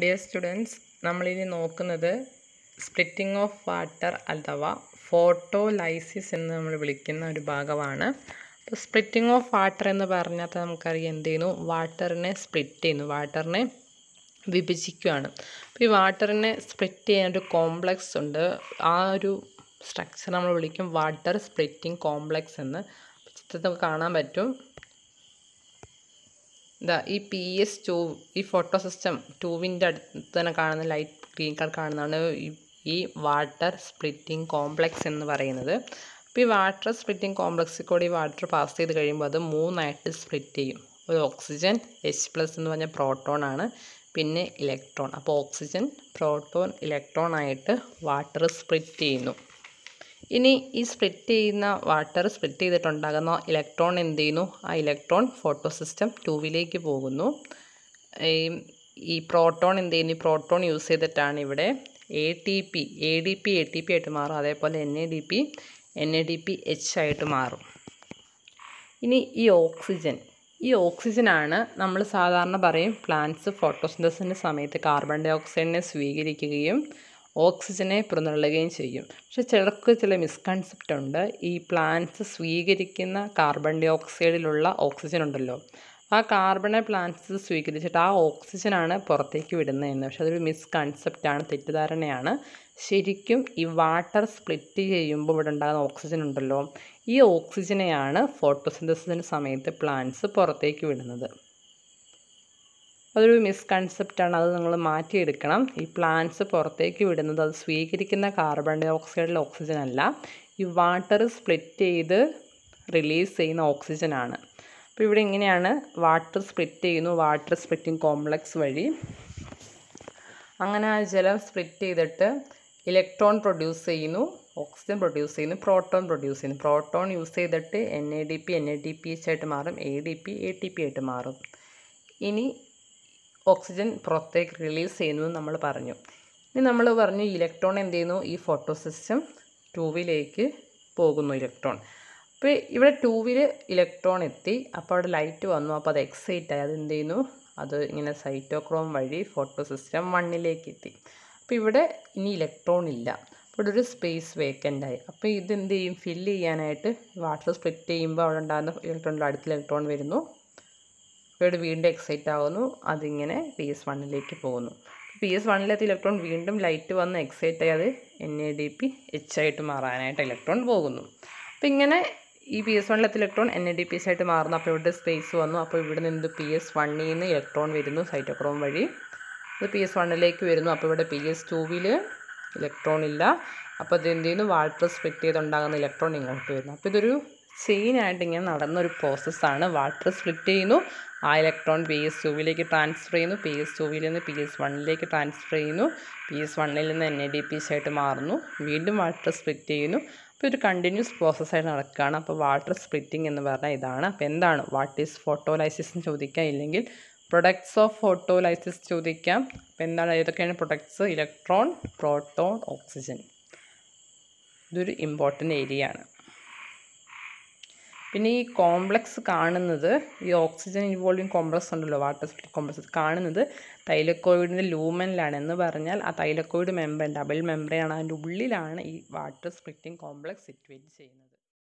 dear students നമ്മളിനി നോക്കുന്നത് splitting of water അഥവാ ഫോട്ടോലൈസിസ് എന്ന് നമ്മൾ വിളിക്കുന്ന ഒരു ഭാഗമാണ് അപ്പോൾ സ്പ്ലിറ്റിംഗ് ഓഫ് വാട്ടർ എന്ന് പറഞ്ഞാൽ നമുക്കറിയാം എന്ത് ചെയ്യുന്നു വാട്ടറിനെ സ്പ്ലിറ്റ് ചെയ്യുന്നു വാട്ടറിനെ വിഭജിക്കുകയാണ് അപ്പോൾ ഈ വാട്ടറിനെ സ്പ്ലിറ്റ് ചെയ്യാൻ ഒരു കോംപ്ലക്സ് ഉണ്ട് ആ ഒരു സ്ട്രക്ചർ നമ്മൾ വിളിക്കും വാട്ടർ സ്പ്ലിറ്റിംഗ് കോംപ്ലക്സ് എന്ന് ചിത്രത്തിൽ കാണാൻ പറ്റും ഇതാ ഈ പി എസ് ടു ഈ ഫോട്ടോ സിസ്റ്റം ടൂവിൻ്റെ അടുത്ത് തന്നെ കാണുന്ന ലൈറ്റ് ഗ്രീൻ കളർ കാണുന്നതാണ് ഈ- ഈ വാട്ടർ സ്പ്ലിറ്റിംഗ് കോംപ്ലക്സ് എന്ന് പറയുന്നത് അപ്പോൾ ഈ വാട്ടർ സ്പ്ലിറ്റിംഗ് കോംപ്ലക്സിൽ കൂടി ഈ വാട്ടർ പാസ് ചെയ്ത് കഴിയുമ്പോൾ അത് മൂന്നായിട്ട് സ്പ്ലിറ്റ് ചെയ്യും ഒരു ഓക്സിജൻ എച്ച് പ്ലസ് എന്ന് പറഞ്ഞ പ്രോട്ടോൺ ആണ് പിന്നെ ഇലക്ട്രോൺ അപ്പോൾ ഓക്സിജൻ പ്രോട്ടോൺ ഇലക്ട്രോൺ ആയിട്ട് വാട്ടർ സ്പ്ലിറ്റ് ചെയ്യുന്നു ഇനി ഈ സ്പ്ലിറ്റ് ചെയ്യുന്ന വാട്ടർ സ്പ്ലിറ്റ് ചെയ്തിട്ടുണ്ടാകുന്ന ഇലക്ട്രോൺ എന്ത് ചെയ്യുന്നു ആ ഇലക്ട്രോൺ ഫോട്ടോ സിസ്റ്റം ടൂവിലേക്ക് പോകുന്നു ഈ- ഈ പ്രോട്ടോൺ എന്ത് ചെയ്യുന്നു ഈ പ്രോട്ടോൺ യൂസ് ചെയ്തിട്ടാണ് ഇവിടെ A T P A D P A T P ആയിട്ട് മാറും അതേപോലെ N A D P N A D P H ആയിട്ട് മാറും ഇനി ഈ ഓക്സിജൻ ഈ ഓക്സിജനാണ് നമ്മൾ സാധാരണ പറയും പ്ലാന്റ്സ് ഫോട്ടോസിന്തസിൻ്റെ സമയത്ത് കാർബൺ ഡൈ ഓക്സൈഡിനെ സ്വീകരിക്കുകയും ഓക്സിജനെ പുറന്തള്ളുകയും ചെയ്യും പക്ഷെ ചിലർക്ക് ചില മിസ്കൺസെപ്റ്റ് ഉണ്ട് ഈ പ്ലാന്റ്സ് സ്വീകരിക്കുന്ന കാർബൺ ഡൈ ഓക്സൈഡിലുള്ള ഓക്സിജൻ ഉണ്ടല്ലോ ആ കാർബണെ പ്ലാന്റ്സ് സ്വീകരിച്ചിട്ട് ആ ഓക്സിജനാണ് പുറത്തേക്ക് വിടുന്നതെന്ന് പക്ഷെ അതൊരു മിസ്കൺസെപ്റ്റാണ് തെറ്റിദ്ധാരണയാണ് ശരിക്കും ഈ വാട്ടർ സ്പ്ലിറ്റ് ചെയ്യുമ്പോൾ ഇവിടെ ഉണ്ടാകുന്ന ഓക്സിജൻ ഉണ്ടല്ലോ ഈ ഓക്സിജനെയാണ് ഫോട്ടോസിന്തസിൻ്റെ സമയത്ത് പ്ലാന്റ്സ് പുറത്തേക്ക് വിടുന്നത് അതൊരു മിസ്കൺസെപ്റ്റാണ് അത് നിങ്ങൾ മാറ്റിയെടുക്കണം ഈ പ്ലാന്റ്സ് പുറത്തേക്ക് വിടുന്നത് അത് സ്വീകരിക്കുന്ന കാർബൺ ഡൈ ഓക്സൈഡിലെ ഓക്സിജൻ അല്ല ഈ വാട്ടർ സ്പ്ലിറ്റ് ചെയ്ത് റിലീസ് ചെയ്യുന്ന ഓക്സിജൻ ആണ് അപ്പോൾ ഇവിടെ ഇങ്ങനെയാണ് വാട്ടർ സ്പ്ലിറ്റ് ചെയ്യുന്നു വാട്ടർ സ്പ്ലിറ്റിംഗ് കോംപ്ലക്സ് വഴി അങ്ങനെ ആ ജലം സ്പ്ലിറ്റ് ചെയ്തിട്ട് ഇലക്ട്രോൺ പ്രൊഡ്യൂസ് ചെയ്യുന്നു ഓക്സിജൻ പ്രൊഡ്യൂസ് ചെയ്യുന്നു പ്രോട്ടോൺ പ്രൊഡ്യൂസ് ചെയ്യുന്നു പ്രോട്ടോൺ യൂസ് ചെയ്തിട്ട് N A D P N A D P H ആയിട്ട് മാറും A D P A T P ആയിട്ട് മാറും ഇനി ഓക്സിജൻ പുറത്തേക്ക് റിലീസ് ചെയ്യുന്നു എന്ന് നമ്മൾ പറഞ്ഞു ഇനി നമ്മൾ പറഞ്ഞു ഇലക്ട്രോൺ എന്ത് ചെയ്യുന്നു ഈ ഫോട്ടോ സിസ്റ്റം ടൂവിലേക്ക് പോകുന്നു ഇലക്ട്രോൺ അപ്പോൾ ഇവിടെ ടൂവിൽ ഇലക്ട്രോൺ എത്തി അപ്പോൾ അവിടെ ലൈറ്റ് വന്നു അപ്പോൾ അത് എക്സൈറ്റ് ആയി അത് എന്ത് ചെയ്യുന്നു അത് ഇങ്ങനെ സൈറ്റോക്രോം വഴി ഫോട്ടോ സിസ്റ്റം വണ്ണിലേക്ക് എത്തി അപ്പോൾ ഇവിടെ ഇനി ഇലക്ട്രോൺ ഇല്ല അപ്പോൾ ഇവിടെ ഒരു സ്പേസ് വേക്കൻ്റ് ആയി അപ്പോൾ ഇത് എന്ത് ചെയ്യും ഫില്ല് ചെയ്യാനായിട്ട് വാട്ടർ സ്പ്ലിറ്റ് ചെയ്യുമ്പോൾ അവിടെ ഉണ്ടാകുന്ന ഇലക്ട്രോണിൻ്റെ അടുത്ത ഇലക്ട്രോൺ വരുന്നു ഇവിടെ വീണ്ടും എക്സൈറ്റ് ആകുന്നു അതിങ്ങനെ പി എസ് വണ്ണിലേക്ക് പോകുന്നു പി എസ് വണ്ണിലെത്തി ഇലക്ട്രോൺ വീണ്ടും ലൈറ്റ് വന്ന് എക്സൈറ്റ് ആയി അത് N A D P H ആയിട്ട് മാറാനായിട്ട് ഇലക്ട്രോൺ പോകുന്നു അപ്പോൾ ഇങ്ങനെ ഈ പി എസ് വണ്ണിലെത്തി electron N A D P H ആയിട്ട് മാറുന്നു അപ്പോൾ ഇവിടെ സ്പേസ് വന്നു അപ്പോൾ ഇവിടെ നിന്ന് പി എസ് വണ്ണിൽ നിന്ന് ഇലക്ട്രോൺ വരുന്നു സൈറ്റോക്രോം വഴി ഇത് പി എസ് വണ്ണിലേക്ക് വരുന്നു അപ്പോൾ ഇവിടെ പി എസ് ടൂവിൽ ഇലക്ട്രോൺ ഇല്ല അപ്പോൾ ഇത് എന്ത് ചെയ്യുന്നു വാട്ടർ സ്പ്ലിറ്റ് ചെയ്തുണ്ടാകുന്ന ഇലക്ട്രോൺ ഇങ്ങോട്ട് വരുന്നു അപ്പോൾ ഇതൊരു ചെയിനായിട്ട് ഇങ്ങനെ നടന്ന ഒരു പ്രോസസ്സാണ് വാട്ടർ സ്പ്ലിറ്റ് ചെയ്യുന്നു ആ ഇലക്ട്രോൺ പി എസ് ടൂവിലേക്ക് ട്രാൻസ്ഫർ ചെയ്യുന്നു പി എസ് ടൂവിൽ നിന്ന് പി എസ് വണ്ണിലേക്ക് ട്രാൻസ്ഫർ ചെയ്യുന്നു പി എസ് വണ്ണിൽ നിന്ന് എൻ എ ഡി പി ആയിട്ട് മാറുന്നു വീണ്ടും വാട്ടർ സ്പ്ലിറ്റ് ചെയ്യുന്നു അപ്പോൾ ഒരു കണ്ടിന്യൂസ് പ്രോസസ്സായിട്ട് നടക്കുകയാണ് അപ്പോൾ വാട്ടർ സ്പ്ലിറ്റിംഗ് എന്ന് പറഞ്ഞാൽ ഇതാണ് അപ്പോൾ എന്താണ് വാട്ട് ഈസ് ഫോട്ടോലൈസിസ് എന്ന് ചോദിക്കാം ഇല്ലെങ്കിൽ പ്രൊഡക്ട്സ് ഓഫ് ഫോട്ടോലൈസിസ് ചോദിക്കാം അപ്പോൾ എന്താണ് ഏതൊക്കെയാണ് പ്രൊഡക്ട്സ് ഇലക്ട്രോൺ പ്രോട്ടോൺ ഓക്സിജൻ ഇതൊരു ഇമ്പോർട്ടൻ്റ് ഏരിയ ആണ് പിന്നെ ഈ കോംപ്ലക്സ് കാണുന്നത് ഈ ഓക്സിജൻ ഇൻവോൾവിങ് കോംപ്ലക്സ് ഉണ്ടല്ലോ വാട്ടർ സ്പ്ലിറ്റ് കോംപ്ലക്സ് കാണുന്നത് തൈലക്കോയിഡിൻ്റെ ലൂമനിലാണ് എന്ന് പറഞ്ഞാൽ ആ തൈലക്കോയിഡ് മെമ്പർ ഡബിൾ മെമ്പറയാണ് അതിൻ്റെ ഉള്ളിലാണ് ഈ വാട്ടർ സ്പ്ലിറ്റിംഗ് കോംപ്ലക്സ് സിറ്റുവേറ്റ് ചെയ്യുന്നത്